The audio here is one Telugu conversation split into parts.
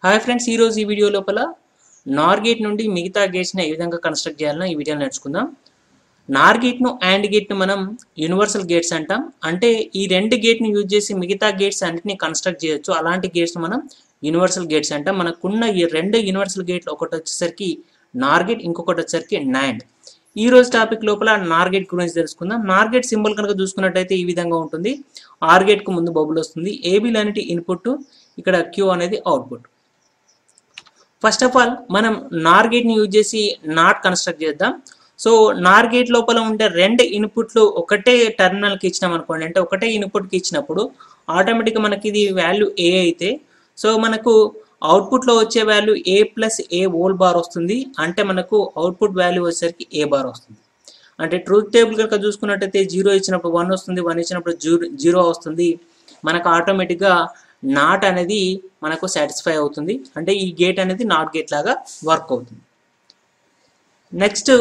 హాయ్ ఫ్రెండ్స్ ఈరోజు ఈ వీడియో లోపల నార్ గేట్ నుండి మిగతా గేట్స్ని ఏ విధంగా కన్స్ట్రక్ట్ చేయాలో ఈ వీడియోలో నేర్చుకుందాం నార్ గేట్ను అండ్ గేట్ను మనం యూనివర్సల్ గేట్స్ అంటాం అంటే ఈ రెండు గేట్ని యూజ్ చేసి మిగతా గేట్స్ అన్నిటిని కన్స్ట్రక్ట్ చేయొచ్చు అలాంటి గేట్స్ మనం యూనివర్సల్ గేట్స్ అంటాం మనకున్న ఈ రెండు యూనివర్సల్ గేట్లు ఒకటి వచ్చేసరికి నార్ గేట్ ఇంకొకటి వచ్చేసరికి నాండ్ ఈ రోజు టాపిక్ లోపల నార్ గేట్ గురించి తెలుసుకుందాం నార్ గేట్ సింబల్ కనుక చూసుకున్నట్టయితే ఈ విధంగా ఉంటుంది ఆర్ గేట్ కు ముందు బబుల్ వస్తుంది ఏబీలు అనేది ఇన్పుట్ ఇక్కడ క్యూ అనేది అవుట్పుట్ ఫస్ట్ ఆఫ్ ఆల్ మనం నార్ గేట్ని యూజ్ చేసి నాట్ కన్స్ట్రక్ట్ చేద్దాం సో నార్ గేట్ లోపల ఉండే రెండు ఇన్పుట్లు ఒకటే టెర్మినల్కి ఇచ్చినాం అనుకోండి అంటే ఒకటే ఇన్పుట్కి ఇచ్చినప్పుడు ఆటోమేటిక్గా మనకి ఇది వాల్యూ ఏ అయితే సో మనకు అవుట్పుట్లో వచ్చే value A plus A whole bar వస్తుంది అంటే మనకు అవుట్పుట్ వాల్యూ వచ్చేసరికి ఏ బార్ వస్తుంది అంటే ట్రూత్ టేబుల్ కనుక చూసుకున్నట్టయితే జీరో ఇచ్చినప్పుడు వన్ వస్తుంది వన్ ఇచ్చినప్పుడు జీరో జీరో వస్తుంది మనకు ఆటోమేటిక్గా నాట్ అనేది మనకు సాటిస్ఫై అవుతుంది అంటే ఈ గేట్ అనేది నాట్ గేట్ లాగా వర్క్ అవుతుంది next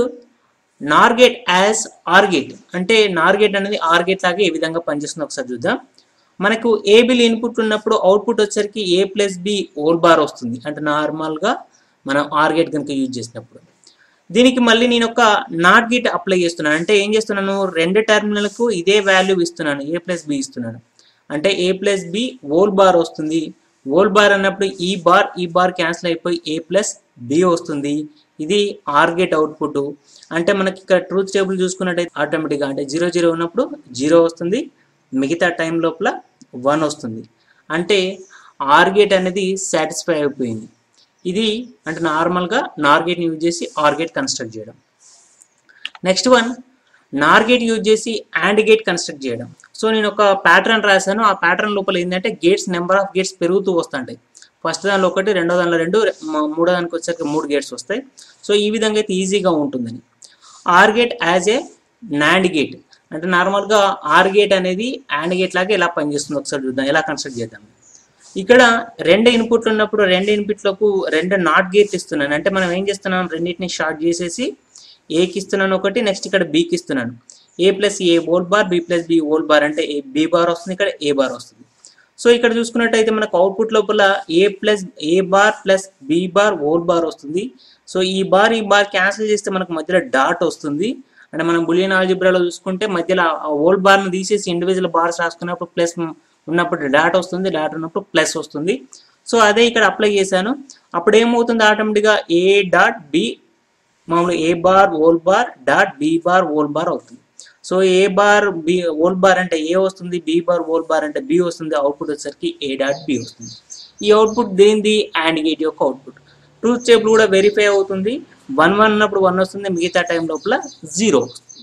NOR gate as OR gate అంటే నార్ గేట్ అనేది ఆర్ గేట్ లాగా ఏ విధంగా పనిచేస్తుందో ఒకసారి చూద్దాం మనకు ఏ బిల్ ఇన్పుట్ ఉన్నప్పుడు అవుట్పుట్ వచ్చేసరికి A plus B whole bar వస్తుంది అంటే నార్మల్గా మనం ఆర్ గేట్ కనుక యూజ్ చేసినప్పుడు దీనికి మళ్ళీ నేను ఒక నాట్ గేట్ అప్లై చేస్తున్నాను అంటే ఏం చేస్తున్నాను రెండు టెర్మినల్కు ఇదే వాల్యూ ఇస్తున్నాను ఏ ప్లస్ బి ఇస్తున్నాను అంటే A plus B whole bar వస్తుంది ఓల్ బార్ అన్నప్పుడు ఈ బార్ ఈ బార్ క్యాన్సిల్ అయిపోయి ఏ ప్లస్ బి వస్తుంది ఇది ఆర్ గేట్ అవుట్పుట్ అంటే మనకి ఇక్కడ ట్రూత్ టేబుల్ చూసుకున్నట్టయితే ఆటోమేటిక్గా అంటే జీరో జీరో ఉన్నప్పుడు జీరో వస్తుంది మిగతా టైం లోపల వన్ వస్తుంది అంటే ఆర్ గేట్ అనేది సాటిస్ఫై అయిపోయింది ఇది అంటే నార్మల్గా నార్ గేట్ని యూజ్ చేసి ఆర్ గేట్ కన్స్ట్రక్ట్ చేయడం next one NOR gate use చేసి యాండ్ గేట్ కన్స్ట్రక్ట్ చేయడం సో నేను ఒక ప్యాటర్న్ రాశాను ఆ ప్యాటర్న్ లోపల ఏంటంటే గేట్స్ నెంబర్ ఆఫ్ గేట్స్ పెరుగుతూ వస్తుంటాయి ఫస్ట్ దానిలో ఒకటి రెండో దానిలో రెండు మ- మూడో దానికి వచ్చేసరికి మూడు గేట్స్ వస్తాయి సో ఈ విధంగా అయితే ఈజీగా ఉంటుందని OR gate as a NAND gate అంటే నార్మల్గా ఆర్ గేట్ అనేది యాండ్ గేట్ లాగా ఎలా పనిచేస్తుంది ఒకసారి చూద్దాం ఎలా కన్స్ట్రక్ట్ చేద్దాం ఇక్కడ రెండు ఇన్పుట్లు ఉన్నప్పుడు రెండు ఇన్పుట్లకు రెండు నాట్ గేట్ ఇస్తున్నాను అంటే మనం ఏం చేస్తున్నాం రెండింటిని షార్ట్ చేసేసి ఏకి ఇస్తున్నాను ఒకటి నెక్స్ట్ ఇక్కడ బీకి ఇస్తున్నాను A plus A whole bar B plus B whole bar అంటే ఏ బి బార్ వస్తుంది ఇక్కడ ఏ బార్ వస్తుంది సో ఇక్కడ చూసుకున్నట్టయితే మనకు అవుట్పుట్ లోపల A plus A bar plus B bar whole bar వస్తుంది సో ఈ బార్ ఈ బార్ క్యాన్సిల్ చేస్తే మనకు మధ్యలో డాట్ వస్తుంది అంటే మనం బులియన్ ఆల్జిబ్రాలో చూసుకుంటే మధ్యలో ఆ ఓల్డ్ బార్ను తీసేసి ఇండివిజువల్ బార్స్ రాసుకున్నప్పుడు ప్లస్ ఉన్నప్పుడు డాట్ వస్తుంది డాట్ ఉన్నప్పుడు ప్లస్ వస్తుంది సో అదే ఇక్కడ అప్లై చేశాను అప్పుడు ఏమవుతుంది ఆటోమేటిక్గా ఏ డాట్ బి మామూలు A bar whole bar dot B bar whole bar అవుతుంది so A bar B whole bar అంటే ఏ వస్తుంది బి బార్ ఓల్ బార్ అంటే బి వస్తుంది అవుట్పుట్ వచ్చేసరికి ఏ డాట్ బి వస్తుంది ఈ అవుట్పుట్ దేనిది అండ్ గేట్ యొక్క అవుట్పుట్ ట్రూత్ టేబుల్ కూడా వెరిఫై అవుతుంది వన్ వన్ ఉన్నప్పుడు వన్ వస్తుంది మిగతా టైం లోపల జీరో వస్తుంది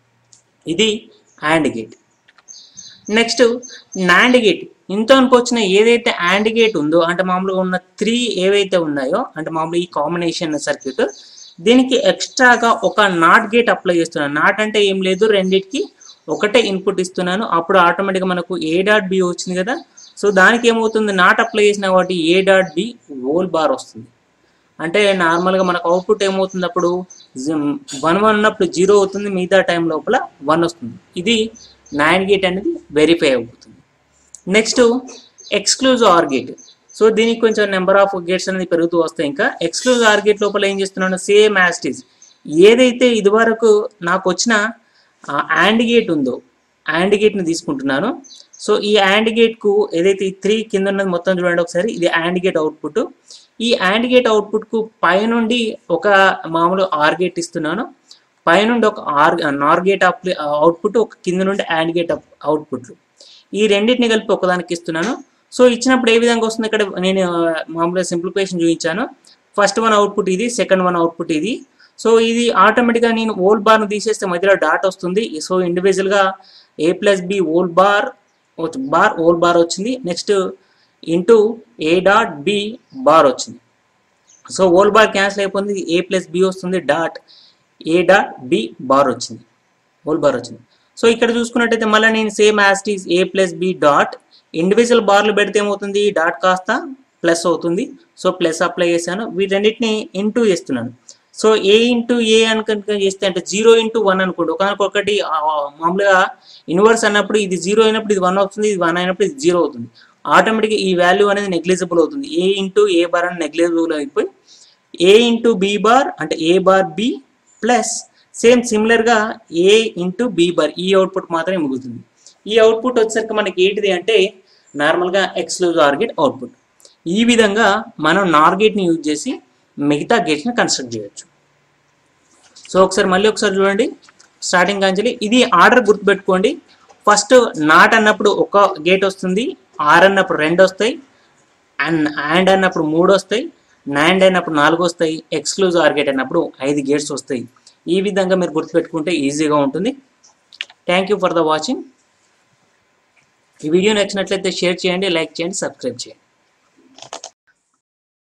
ఇది AND gate next NAND gate ఇంతవరకు వచ్చిన ఏదైతే యాండ్ గేట్ ఉందో అంటే మామూలుగా ఉన్న త్రీ ఏవైతే ఉన్నాయో అంటే మామూలు ఈ కాంబినేషన్ సర్క్యూట్ దీనికి ఎక్స్ట్రాగా ఒక నాట్ గేట్ అప్లై చేస్తున్నాను నాట్ అంటే ఏం లేదు రెండింటికి ఒకటే ఇన్పుట్ ఇస్తున్నాను అప్పుడు ఆటోమేటిక్గా మనకు ఏ డాట్ బి వచ్చింది కదా సో దానికి ఏమవుతుంది నాట్ అప్లై చేసిన కాబట్టి A dot B whole bar వస్తుంది అంటే నార్మల్గా మనకు అవుట్పుట్ ఏమవుతుంది అప్పుడు వన్ వన్ ఉన్నప్పుడు జీరో అవుతుంది మిగతా టైం లోపల వన్ వస్తుంది ఇది నైన్ గేట్ అనేది వెరిఫై అవుతుంది next exclusive OR gate so దీనికి కొంచెం నెంబర్ ఆఫ్ గేట్స్ అనేది పెరుగుతూ వస్తాయి ఇంకా ఎక్స్క్లూజివ్ ఆర్ గేట్ లోపల ఏం చేస్తున్నాను సేమ్ యాస్టీస్ ఏదైతే ఇదివరకు నాకు వచ్చిన యాండ్ గేట్ ఉందో యాండ్ గేట్ని తీసుకుంటున్నాను సో ఈ యాండ్ గేట్కు ఏదైతే ఈ త్రీ కింద ఉన్నది మొత్తం చూడండి ఒకసారి ఇది యాండ్ గేట్ అవుట్పుట్ ఈ యాండ్ గేట్ అవుట్పుట్కు పైనుండి ఒక మామూలు ఆర్ గేట్ ఇస్తున్నాను పైనుండి ఒక ఆర్ నార్ గేట్ అవుట్పుట్ ఒక కింద నుండి యాండ్ గేట్ అవుట్పుట్లు ఈ రెండింటిని కలిపి ఒకదానికి ఇస్తున్నాను సో ఇచ్చినప్పుడు ఏ విధంగా వస్తుంది ఇక్కడ నేను ఆ, మామూలుగా సింప్లిఫికేషన్ చూపించాను ఫస్ట్ వన్ అవుట్పుట్ ఇది సెకండ్ వన్ అవుట్పుట్ ఇది సో ఇది ఆటోమేటిక్గా నేను ఓల్ బార్ను తీసేస్తే మధ్యలో డాట్ వస్తుంది సో ఇండివిజువల్గా A plus B whole bar bar whole bar వచ్చింది next into A dot B bar వచ్చింది సో ఓల్ బార్ క్యాన్సిల్ అయిపోయింది ఏ ప్లస్ బి వస్తుంది dot A dot B bar వచ్చింది ఓల్ బార్ వచ్చింది సో ఇక్కడ చూసుకున్నట్టయితే మళ్ళీ నేను సేమ్ యాస్టీస్ A plus B dot individual బార్లు పెడితే ఏమవుతుంది డాట్ కాస్త ప్లస్ అవుతుంది సో ప్లస్ అప్లై చేశాను వీటన్నిటిని ఇంటూ చేస్తున్నాను సో ఏ ఇంటూ ఏ అని కనుక చేస్తే అంటే జీరో ఇంటూ వన్ అనుకోండి ఒకనొకటి మామూలుగా ఇన్వర్స్ అన్నప్పుడు ఇది జీరో అయినప్పుడు ఇది వన్ అవుతుంది ఇది వన్ అయినప్పుడు ఇది జీరో అవుతుంది ఆటోమేటిక్గా ఈ వాల్యూ అనేది నెగ్లిజిబుల్ అవుతుంది ఏ ఇంటూ ఏ బార్ అని నెగ్లిజిబుల్ అయిపోయి ఏ ఇంటూ బి బార్ అంటే A bar B plus same సిమిలర్గా ఏ ఇంటూ బి బార్ ఈ అవుట్పుట్ మాత్రమే మిగులుతుంది ఈ అవుట్పుట్ వచ్చేసరికి మనకి ఏంటిది అంటే నార్మల్గా ఎక్స్క్లూజివ్ ఆర్ గేట్ అవుట్పుట్ ఈ విధంగా మనం నార్ గేట్ని యూజ్ చేసి మిగతా గేట్స్ని కన్స్ట్రక్ట్ చేయొచ్చు సో ఒకసారి మళ్ళీ ఒకసారి చూడండి స్టార్టింగ్ కాంచెలి ఇది ఆర్డర్ గుర్తుపెట్టుకోండి ఫస్ట్ నాట్ అన్నప్పుడు ఒక గేట్ వస్తుంది ఆర్ అన్నప్పుడు రెండు వస్తాయి అండ్ అండ్ అన్నప్పుడు మూడు వస్తాయి నాండ్ అయినప్పుడు నాలుగు వస్తాయి ఎక్స్క్లూజివ్ ఆర్ గేట్ అన్నప్పుడు ఐదు గేట్స్ వస్తాయి ఈ విధంగా మీరు గుర్తుపెట్టుకుంటే ఈజీగా ఉంటుంది thank you for the watching ఈ వీడియో నచ్చినట్లయితే షేర్ చేయండి లైక్ చేయండి సబ్స్క్రైబ్ చేయండి